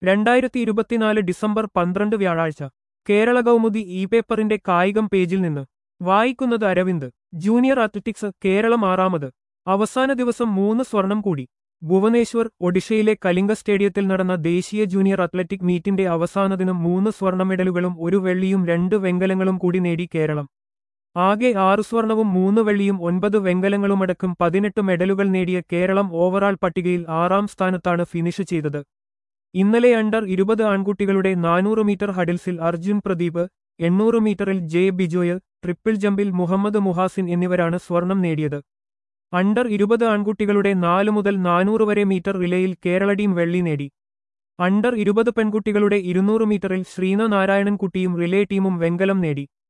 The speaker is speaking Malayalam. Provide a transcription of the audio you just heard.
രണ്ടായിരത്തി ഇരുപത്തിനാല് ഡിസംബർ പന്ത്രണ്ട് വ്യാഴാഴ്ച കേരള കൗമുദി ഇ പേപ്പറിന്റെ കായികം പേജിൽ നിന്ന് വായിക്കുന്നത് അരവിന്ദ് ജൂനിയർ അത്ലറ്റിക്സ് കേരളം ആറാമത് അവസാന ദിവസം മൂന്ന് സ്വർണം കൂടി ഭുവനേശ്വർ ഒഡീഷയിലെ കലിംഗ സ്റ്റേഡിയത്തിൽ നടന്ന ദേശീയ ജൂനിയർ അത്ലറ്റിക് മീറ്റിന്റെ അവസാന ദിനം മൂന്ന് സ്വർണ്ണ മെഡലുകളും ഒരു വെള്ളിയും രണ്ട് വെങ്കലങ്ങളും കൂടി നേടി കേരളം ആകെ ആറ് സ്വർണവും മൂന്ന് വെള്ളിയും ഒൻപത് വെങ്കലങ്ങളുമടക്കം പതിനെട്ട് മെഡലുകൾ നേടിയ കേരളം ഓവറാൾ പട്ടികയിൽ ആറാം സ്ഥാനത്താണ് ഫിനിഷ് ചെയ്തത് ഇന്നലെ അണ്ടർ ഇരുപത് ആൺകുട്ടികളുടെ നാനൂറ് മീറ്റർ ഹഡിൽസിൽ അർജുൻ പ്രദീപ് എണ്ണൂറ് മീറ്ററിൽ ജെ ബിജോയ് ട്രിപ്പിൾ ജമ്പിൽ മുഹമ്മദ് മുഹാസിൻ എന്നിവരാണ് സ്വർണം നേടിയത് അണ്ടർ ഇരുപത് ആൺകുട്ടികളുടെ നാല് മുതൽ നാനൂറ് വരെ മീറ്റർ റിലേയിൽ കേരള ടീം വെള്ളി നേടി അണ്ടർ ഇരുപത് പെൺകുട്ടികളുടെ ഇരുന്നൂറ് മീറ്ററിൽ ശ്രീന നാരായണൻകുട്ടിയും റിലേ ടീമും വെങ്കലം നേടി